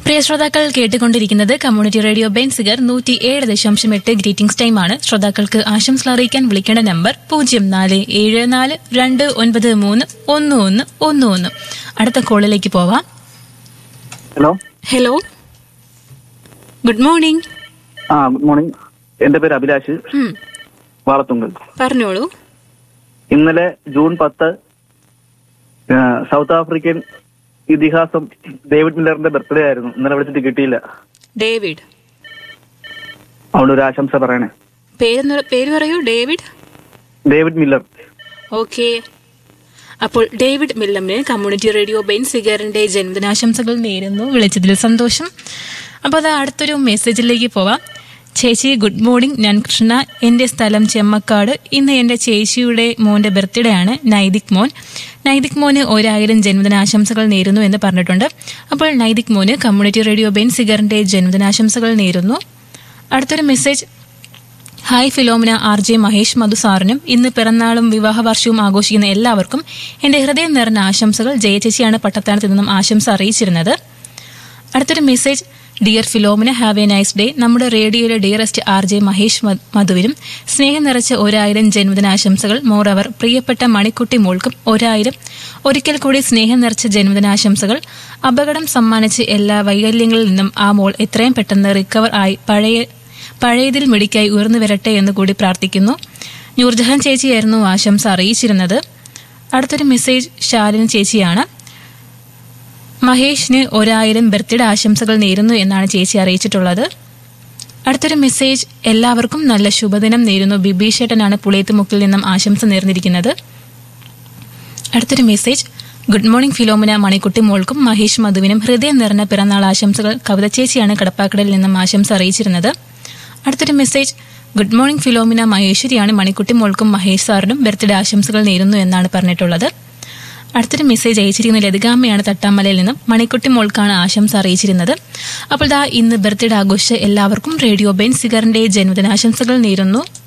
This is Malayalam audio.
പ്രിയ ശ്രോതാക്കൾ കേട്ടുകൊണ്ടിരിക്കുന്നത് കമ്മ്യൂണിറ്റി റേഡിയോ ബെൻസിഗർ നൂറ്റി ഏഴ് ദശാംശം എട്ട് ഗ്രീറ്റിംഗ്സ് ടൈമാണ് ശ്രോതാക്കൾക്ക് ആശംസകൾ അറിയിക്കാൻ വിളിക്കേണ്ട നമ്പർ പൂജ്യം നാല് ഏഴ് നാല് രണ്ട് ഒൻപത് മൂന്ന് ഒന്ന് ഒന്ന് ഒന്ന് ഒന്ന് അടുത്ത കോളിലേക്ക് പോവാം ഹലോ ഹലോ ഗുഡ് മോർണിംഗ് ആ ഗുഡ് മോർണിംഗ് എന്റെ പേര് അഭിലാഷ് വാളത്തുങ്കൽ പറഞ്ഞോളൂ ഇന്നലെ ജൂൺ പത്ത് ആ, സൗത്ത് ആഫ്രിക്കൻ ഇതിഹാസം ഡേവിഡ് മില്ലറിന്റെ ബർത്ത്ഡേ ആയിരുന്നു ഇന്നലെ വിളിച്ചിട്ട് കിട്ടിയില്ല ഡേവിഡ് അവിടെ ഒരു ആശംസ പറയണേ പേര് പേര് പറയൂ ഡേവിഡ് ഡേവിഡ് മില്ലർ ഓക്കെ അപ്പോൾ ഡേവിഡ് മില്ലമിന് കമ്മ്യൂണിറ്റി റേഡിയോ ബെൻ സിഗറിന്റെ ജന്മദിനാശംസകൾ നേരുന്നു വിളിച്ചതിൽ സന്തോഷം അപ്പോൾ അത് അടുത്തൊരു മെസ്സേജിലേക്ക് പോവാം ചേച്ചി ഗുഡ് മോർണിംഗ് ഞാൻ കൃഷ്ണ എൻ്റെ സ്ഥലം ചെമ്മക്കാട് ഇന്ന് എൻ്റെ ചേച്ചിയുടെ മോൻ്റെ ബർത്ത്ഡേ ആണ് നൈതിക് മോൻ നൈതിക് മോന് ഒരായിരം ജന്മദിനാശംസകൾ നേരുന്നു എന്ന് പറഞ്ഞിട്ടുണ്ട് അപ്പോൾ നൈതിക് മോന് കമ്മ്യൂണിറ്റി റേഡിയോ ബെൻ സിഗറിന്റെ ജന്മദിനാശംസകൾ നേരുന്നു അടുത്തൊരു message hi Philomina R J Mahesh Madhu സാറിനും ഇന്ന് പിറന്നാളും വിവാഹ വാർഷികവും ആഘോഷിക്കുന്ന എല്ലാവർക്കും എന്റെ ഹൃദയം നിറഞ്ഞ ആശംസകൾ ജയചേച്ചിയാണ് പട്ടത്താനത്ത് നിന്നും ആശംസ അറിയിച്ചിരുന്നത് അടുത്തൊരു message dear Philomina have a nice day നമ്മുടെ റേഡിയോയിലെ ഡിയറസ്റ്റ് ആർ ജെ മഹേഷ് മ- മധുവിനും സ്നേഹം നിറച്ച ഒരായിരം ജന്മദിനാശംസകൾ മോറവർ പ്രിയപ്പെട്ട മണിക്കുട്ടി മോൾക്കും ഒരായിരം ഒരിക്കൽ കൂടി സ്നേഹം നിറച്ച ജന്മദിനാശംസകൾ അപകടം സമ്മാനിച്ച് എല്ലാ വൈകല്യങ്ങളിൽ നിന്നും ആ മോൾ എത്രയും പെട്ടെന്ന് റിക്കവർ ആയി പഴയ പഴയതിൽ മിടിക്കായി ഉയർന്നു വരട്ടെ എന്ന് കൂടി പ്രാർത്ഥിക്കുന്നു നൂർജഹാൻ ചേച്ചിയായിരുന്നു ആശംസ അറിയിച്ചിരുന്നത് അടുത്തൊരു മെസ്സേജ് ശാലിനി ചേച്ചിയാണ് മഹേഷിന് ഒരായിരം ബർത്ത്ഡേ ആശംസകൾ നേരുന്നു എന്നാണ് ചേച്ചി അറിയിച്ചിട്ടുള്ളത് അടുത്തൊരു മെസ്സേജ് എല്ലാവർക്കും നല്ല ശുഭദിനം നേരുന്നു ബിബീഷേട്ടനാണ് പുളിയത്തുമുക്കിൽ നിന്നും ആശംസ നേർന്നിരിക്കുന്നത് അടുത്തൊരു മെസ്സേജ് ഗുഡ് മോർണിംഗ് ഫിലോമിന മണിക്കുട്ടി മോൾക്കും മഹേഷ് മധുവിനും ഹൃദയം നിറഞ്ഞ പിറന്നാൾ ആശംസകൾ കവിത ചേച്ചിയാണ് കടപ്പാക്കടയിൽ നിന്നും ആശംസ അറിയിച്ചിരുന്നത് അടുത്തൊരു മെസ്സേജ് ഗുഡ് മോർണിംഗ് ഫിലോമിന മഹേശ്വരിയാണ് മണിക്കുട്ടി മോൾക്കും മഹേഷ് സാറിനും ബർത്ത്ഡേ ആശംസകൾ നേരുന്നു എന്നാണ് പറഞ്ഞിട്ടുള്ളത് അടുത്തൊരു മെസ്സേജ് അയച്ചിരിക്കുന്ന ലതികാമ്മയാണ് തട്ടാമലയിൽ നിന്നും മണിക്കുട്ടി മോൾക്കാണ് ആശംസ അറിയിച്ചിരുന്നത് അപ്പോൾ ദാ ഇന്ന് ബർത്ത്ഡേ ആഘോഷിച്ച എല്ലാവർക്കും റേഡിയോ ബെൻ സിഗറിന്റെ ജന്മദിനാശംസകൾ നേരുന്നു